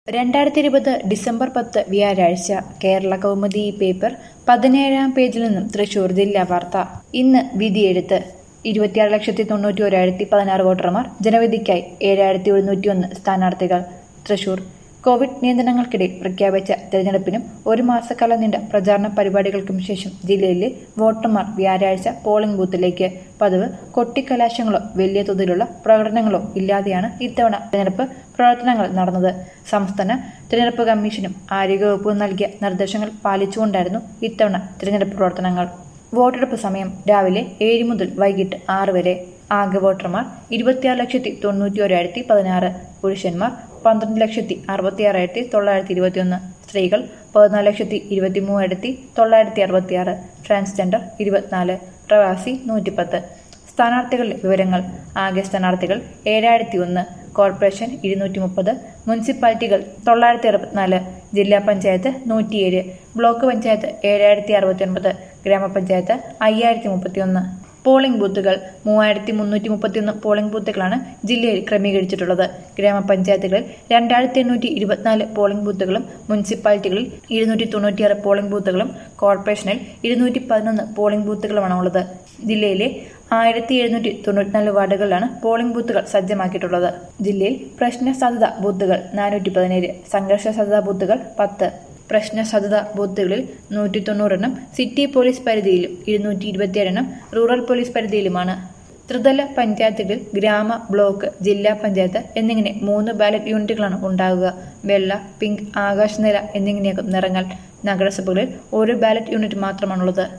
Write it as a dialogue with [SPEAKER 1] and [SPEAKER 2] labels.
[SPEAKER 1] രണ്ടായിരത്തി ഇരുപത് ഡിസംബർ പത്ത് വ്യാഴാഴ്ച കേരള കൗമുദി പേപ്പർ പതിനേഴാം പേജിൽ നിന്നും തൃശൂർ ജില്ലാ വാർത്ത ഇന്ന് വിധിയെഴുത്ത് ഇരുപത്തിയാറ് ലക്ഷത്തി തൊണ്ണൂറ്റി ഒരായിരത്തി പതിനാറ് വോട്ടർമാർ ജനവിധിക്കായി ഏഴായിരത്തി എഴുന്നൂറ്റി ഒന്ന് സ്ഥാനാർത്ഥികൾ തൃശൂർ കോവിഡ് നിയന്ത്രണങ്ങൾക്കിടയിൽ പ്രഖ്യാപിച്ച തെരഞ്ഞെടുപ്പിനും ഒരു മാസക്കാലം നീണ്ട പ്രചാരണ പരിപാടികൾക്കും ശേഷം ജില്ലയിലെ വോട്ടർമാർ വ്യാഴാഴ്ച പോളിംഗ് ബൂത്തിലേക്ക് പതിവ് കൊട്ടിക്കലാശങ്ങളോ വലിയ തോതിലുള്ള പ്രകടനങ്ങളോ ഇല്ലാതെയാണ് ഇത്തവണ തെരഞ്ഞെടുപ്പ് പ്രവർത്തനങ്ങൾ നടന്നത് സംസ്ഥാന തിരഞ്ഞെടുപ്പ് കമ്മീഷനും ആരോഗ്യവകുപ്പും നൽകിയ നിർദ്ദേശങ്ങൾ പാലിച്ചുകൊണ്ടായിരുന്നു ഇത്തവണ തിരഞ്ഞെടുപ്പ് പ്രവർത്തനങ്ങൾ വോട്ടെടുപ്പ് സമയം രാവിലെ ഏഴ് മുതൽ വൈകിട്ട് ആറ് വരെ ആകെ വോട്ടർമാർ ഇരുപത്തിയാറ് ലക്ഷത്തി തൊണ്ണൂറ്റി ഒരായിരത്തി പതിനാറ് പുരുഷന്മാർ പന്ത്രണ്ട് ലക്ഷത്തി അറുപത്തിയാറായിരത്തി തൊള്ളായിരത്തി ഇരുപത്തിയൊന്ന് സ്ത്രീകൾ പതിനാല് ലക്ഷത്തി ഇരുപത്തി മൂവായിരത്തി തൊള്ളായിരത്തി അറുപത്തിയാറ് ട്രാൻസ്ജെൻഡർ ഇരുപത്തിനാല് പ്രവാസി നൂറ്റിപ്പത്ത് സ്ഥാനാർത്ഥികളുടെ വിവരങ്ങൾ ആകെ സ്ഥാനാർത്ഥികൾ ഏഴായിരത്തി ഒന്ന് കോർപ്പറേഷൻ ഇരുന്നൂറ്റി മുപ്പത് മുനിസിപ്പാലിറ്റികൾ തൊള്ളായിരത്തി അറുപത്തിനാല് ജില്ലാ പഞ്ചായത്ത് നൂറ്റിയേഴ് ബ്ലോക്ക് പഞ്ചായത്ത് ഏഴായിരത്തി അറുപത്തി ഒൻപത് ഗ്രാമപഞ്ചായത്ത് അയ്യായിരത്തി മുപ്പത്തിയൊന്ന് പോളിംഗ് ബൂത്തുകൾ മൂവായിരത്തി മുന്നൂറ്റി മുപ്പത്തിയൊന്ന് പോളിംഗ് ബൂത്തുകളാണ് ജില്ലയിൽ ക്രമീകരിച്ചിട്ടുള്ളത് ഗ്രാമപഞ്ചായത്തുകളിൽ രണ്ടായിരത്തി എണ്ണൂറ്റി ഇരുപത്തിനാല് പോളിംഗ് ബൂത്തുകളും മുനിസിപ്പാലിറ്റികളിൽ ഇരുന്നൂറ്റി തൊണ്ണൂറ്റിയാറ് പോളിംഗ് ബൂത്തുകളും കോർപ്പറേഷനിൽ ഇരുന്നൂറ്റി പതിനൊന്ന് പോളിംഗ് ബൂത്തുകളുമാണ് ഉള്ളത് ജില്ലയിലെ ആയിരത്തി എഴുന്നൂറ്റി തൊണ്ണൂറ്റിനാല് വാർഡുകളിലാണ് പോളിംഗ് ബൂത്തുകൾ സജ്ജമാക്കിയിട്ടുള്ളത് ജില്ലയിൽ പ്രശ്ന സാധ്യത ബൂത്തുകൾ നാനൂറ്റി പതിനേഴ് സംഘർഷ സാധ്യതാ ബൂത്തുകൾ പത്ത് പ്രശ്ന സാധ്യത ബൂത്തുകളിൽ നൂറ്റി തൊണ്ണൂറെണ്ണം സിറ്റി പോലീസ് പരിധിയിലും ഇരുന്നൂറ്റി ഇരുപത്തിയേഴെണ്ണം റൂറൽ പോലീസ് പരിധിയിലുമാണ് ത്രിതല പഞ്ചായത്തുകളിൽ ഗ്രാമ ബ്ലോക്ക് ജില്ലാ പഞ്ചായത്ത് എന്നിങ്ങനെ മൂന്ന് ബാലറ്റ് യൂണിറ്റുകളാണ് ഉണ്ടാകുക വെള്ള പിങ്ക് ആകാശനില എന്നിങ്ങനെയാകും നിറങ്ങൾ നഗരസഭകളിൽ ഒരു ബാലറ്റ് യൂണിറ്റ് മാത്രമാണുള്ളത്